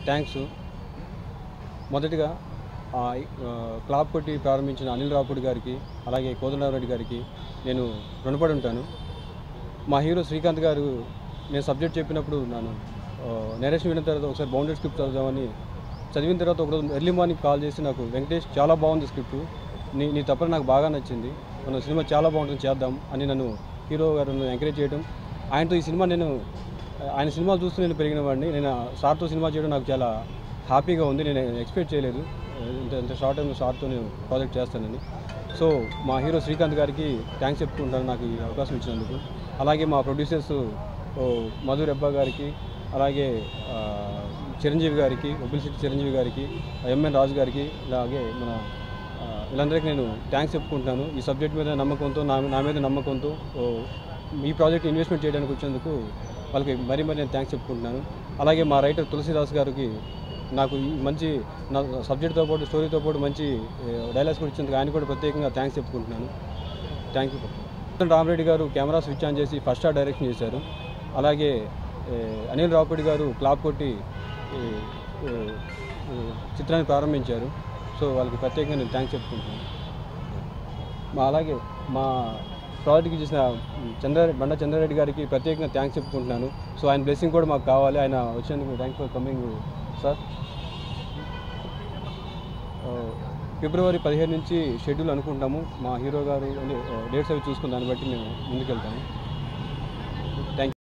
thanks మొదటిగా ఆ, ఆ, క్లాప్ కొట్టి ప్రారంభించిన అనిల్ రాపుడి గారికి అలాగే కోదండరారెడ్డి గారికి నేను రుణపడి ఉంటాను మా హీరో శ్రీకాంత్ గారు నేను సబ్జెక్ట్ చెప్పినప్పుడు నన్ను నేరేషన్ విన్న తర్వాత ఒకసారి బౌండెడ్ స్క్రిప్ట్ చదువుదామని చదివిన తర్వాత ఒకరోజు ఎర్లీ మార్నింగ్ కాల్ చేసి నాకు వెంకటేష్ చాలా బాగుంది స్క్రిప్ట్ నీ నీ తప్పని నాకు బాగా నచ్చింది మన సినిమా చాలా బాగుంటుంది చేద్దాం అని నన్ను హీరో గారు నన్ను ఎంకరేజ్ చేయడం ఆయనతో ఈ సినిమా నేను ఆయన సినిమాలు చూస్తూ నేను పెరిగిన వాడిని నేను సార్తో సినిమా చేయడం నాకు చాలా హ్యాపీగా ఉంది నేను ఎక్స్పెక్ట్ చేయలేదు ఇంత ఇంత షార్ట్ టైం సార్తో నేను ప్రాజెక్ట్ చేస్తానని సో మా హీరో శ్రీకాంత్ గారికి థ్యాంక్స్ చెప్పుకుంటాను నాకు ఈ అవకాశం ఇచ్చినందుకు అలాగే మా ప్రొడ్యూసర్స్ మధుర్ అబ్బా గారికి అలాగే ఆ, చిరంజీవి గారికి ఒబిలిసిటీ చిరంజీవి గారికి ఎంఎన్ రాజు గారికి అలాగే మన ఆ, వీళ్ళందరికీ నేను థ్యాంక్స్ చెప్పుకుంటున్నాను ఈ సబ్జెక్ట్ మీద నమ్మకంతో నా నా మీద నమ్మకంతో ఓ, ఈ ప్రాజెక్ట్ ఇన్వెస్ట్మెంట్ చేయడానికి వచ్చినందుకు వాళ్ళకి మరీ మరీ నేను థ్యాంక్స్ చెప్పుకుంటున్నాను అలాగే మా రైటర్ తులసిదాస్ గారికి నాకు ఈ మంచి నా సబ్జెక్ట్తో పాటు స్టోరీతో పాటు మంచి డైలాగ్స్ కూడా ఇచ్చినందుకు ఆయన కూడా ప్రత్యేకంగా థ్యాంక్స్ చెప్పుకుంటున్నాను thank you Ramareddy garu camera switch on చేసి ఫస్ట్ షాట్ డైరెక్షన్ చేశారు అలాగే ఏ, అనిల్ రావుపూడి గారు క్లాప్ కొట్టి ఈ, ఈ, ఈ చిత్రాన్ని ప్రారంభించారు సో వాళ్ళకి ప్రత్యేకంగా నేను థ్యాంక్స్ చెప్పుకుంటున్నాను మా అలాగే మా ప్రాజెక్ట్కి చేసిన చంద్ర బండ చంద్రారెడ్డి గారికి ప్రత్యేకంగా థ్యాంక్స్ చెప్పుకుంటున్నాను సో ఆయన బ్లెస్సింగ్ కూడా మాకు కావాలి ఆయన వచ్చినందుకు థ్యాంక్స్ ఫర్ కమింగ్ సార్ ఫిబ్రవరి పదిహేను నుంచి షెడ్యూల్ అనుకుంటాము మా హీరో గారు డేట్స్ అవి చూసుకుని దాన్ని బట్టి మేము ముందుకెళ్తాము థ్యాంక్